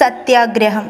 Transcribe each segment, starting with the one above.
സത്യാഗ്രഹം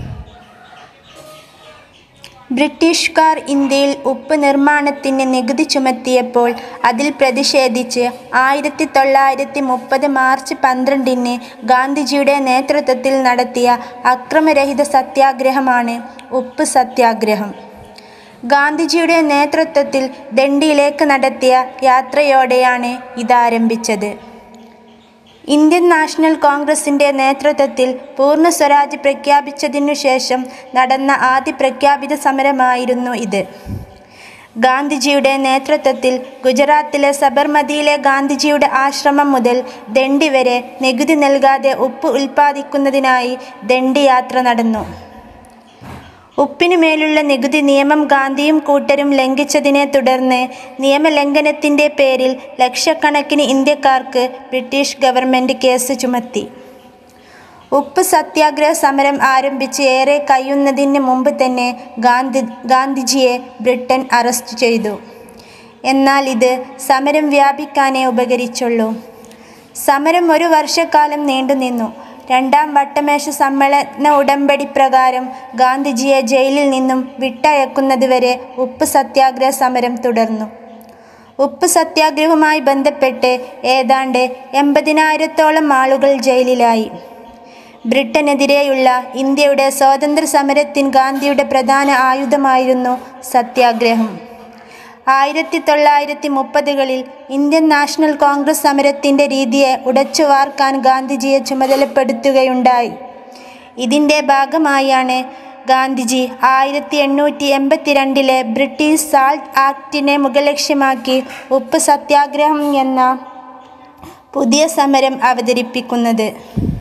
ബ്രിട്ടീഷുകാർ ഇന്ത്യയിൽ ഉപ്പ് നിർമ്മാണത്തിന് നികുതി ചുമത്തിയപ്പോൾ അതിൽ പ്രതിഷേധിച്ച് ആയിരത്തി തൊള്ളായിരത്തി മുപ്പത് മാർച്ച് പന്ത്രണ്ടിന് ഗാന്ധിജിയുടെ നേതൃത്വത്തിൽ നടത്തിയ അക്രമരഹിത സത്യാഗ്രഹമാണ് ഉപ്പ് സത്യാഗ്രഹം ഗാന്ധിജിയുടെ നേതൃത്വത്തിൽ ദണ്ഡിയിലേക്ക് നടത്തിയ യാത്രയോടെയാണ് ഇതാരംഭിച്ചത് ഇന്ത്യൻ നാഷണൽ കോൺഗ്രസിൻ്റെ നേതൃത്വത്തിൽ പൂർണ്ണ സ്വരാജ് പ്രഖ്യാപിച്ചതിനു ശേഷം നടന്ന ആദ്യ പ്രഖ്യാപിത സമരമായിരുന്നു ഇത് ഗാന്ധിജിയുടെ നേതൃത്വത്തിൽ ഗുജറാത്തിലെ സബർമതിയിലെ ഗാന്ധിജിയുടെ ആശ്രമം മുതൽ ദണ്ഡി വരെ നികുതി നൽകാതെ ഉപ്പ് ഉൽപ്പാദിക്കുന്നതിനായി ദണ്ഡി യാത്ര നടന്നു ഉപ്പിനു മേലുള്ള നികുതി നിയമം ഗാന്ധിയും കൂട്ടരും ലംഘിച്ചതിനെ തുടർന്ന് നിയമലംഘനത്തിൻ്റെ പേരിൽ ലക്ഷക്കണക്കിന് ഇന്ത്യക്കാർക്ക് ബ്രിട്ടീഷ് ഗവൺമെൻറ് കേസ് ചുമത്തി ഉപ്പ് സത്യാഗ്രഹ സമരം ആരംഭിച്ച് ഏറെ കഴിയുന്നതിന് മുമ്പ് തന്നെ ഗാന്ധി ഗാന്ധിജിയെ ബ്രിട്ടൻ അറസ്റ്റ് ചെയ്തു എന്നാൽ ഇത് സമരം വ്യാപിക്കാനേ ഉപകരിച്ചുള്ളൂ സമരം ഒരു വർഷക്കാലം നീണ്ടുനിന്നു രണ്ടാം വട്ടമേശ സമ്മേളന ഉടമ്പടി പ്രകാരം ഗാന്ധിജിയെ ജയിലിൽ നിന്നും വിട്ടയക്കുന്നതുവരെ ഉപ്പ് സത്യാഗ്രഹ സമരം തുടർന്നു ഉപ്പ് സത്യാഗ്രഹവുമായി ബന്ധപ്പെട്ട് ഏതാണ്ട് എൺപതിനായിരത്തോളം ആളുകൾ ജയിലിലായി ബ്രിട്ടനെതിരെയുള്ള ഇന്ത്യയുടെ സ്വാതന്ത്ര്യ സമരത്തിന് ഗാന്ധിയുടെ പ്രധാന ആയുധമായിരുന്നു സത്യാഗ്രഹം ആയിരത്തി തൊള്ളായിരത്തി മുപ്പതുകളിൽ ഇന്ത്യൻ നാഷണൽ കോൺഗ്രസ് സമരത്തിൻ്റെ രീതിയെ ഉടച്ചു വാർക്കാൻ ഗാന്ധിജിയെ ചുമതലപ്പെടുത്തുകയുണ്ടായി ഇതിൻ്റെ ഭാഗമായാണ് ഗാന്ധിജി ആയിരത്തി എണ്ണൂറ്റി എൺപത്തിരണ്ടിലെ ബ്രിട്ടീഷ് സാൾട്ട് ആക്ടിനെ മുഖലക്ഷ്യമാക്കി ഉപ്പ് സത്യാഗ്രഹം എന്ന പുതിയ സമരം അവതരിപ്പിക്കുന്നത്